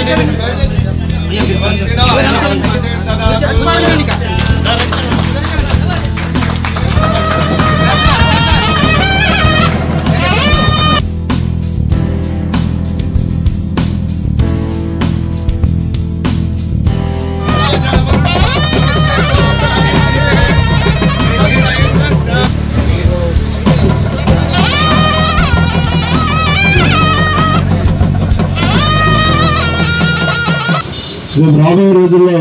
రేపు రాబోయే రోజుల్లో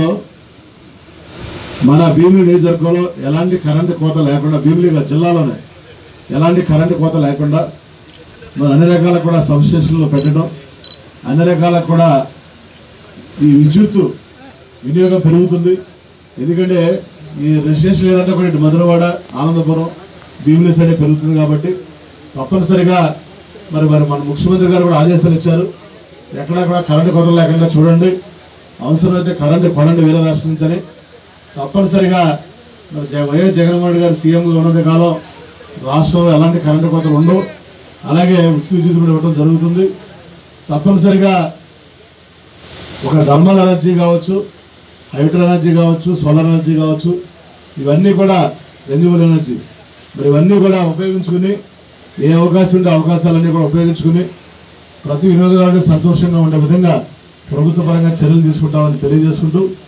మన భీమిలి నియోజకవర్గంలో ఎలాంటి కరెంటు కోత లేకుండా భీమిలి జిల్లాలోనే ఎలాంటి కరెంటు కోత లేకుండా మరి అన్ని రకాల కూడా సబ్స్టేషన్లు పెట్టడం అన్ని రకాల కూడా ఈ విద్యుత్ వినియోగం పెరుగుతుంది ఎందుకంటే ఈ రెసిడెన్షియల్ ఏరియా అంతా కూడా ఇటు మధురవాడ ఆనందపురం భీమిలి సైడ్ పెరుగుతుంది కాబట్టి తప్పనిసరిగా మరి మరి మన ముఖ్యమంత్రి గారు కూడా ఆదేశాలు ఇచ్చారు ఎక్కడా కూడా కరెంటు కొరత లేకుండా చూడండి అవసరమైతే కరెంటు కొనండి వేరే రాష్ట్రం నుంచి అని తప్పనిసరిగా మరి జ- వైఎస్ జగన్మోహన్ రెడ్డి గారు సీఎంగా ఉన్నంత కాలం రాష్ట్రంలో ఎలాంటి కరెంటు కోతలు ఉండవు అలాగే ఉచిత విద్యుత్ కూడా ఇవ్వడం జరుగుతుంది తప్పనిసరిగా ఒక థర్మల్ ఎనర్జీ కావచ్చు హైడ్రో ఎనర్జీ కావచ్చు సోలార్ ఎనర్జీ కావచ్చు ఇవన్నీ కూడా రెన్యూవల్ ఎనర్జీ మరి ఇవన్నీ కూడా ఉపయోగించుకుని ఏ అవకాశం ఉంటే అవకాశాలన్నీ కూడా ఉపయోగించుకుని ప్రతి వినియోగదారుడు సంతోషంగా ఉండే విధంగా ప్రభుత్వ పరంగా చర్యలు తీసుకుంటామని తెలియజేసుకుంటూ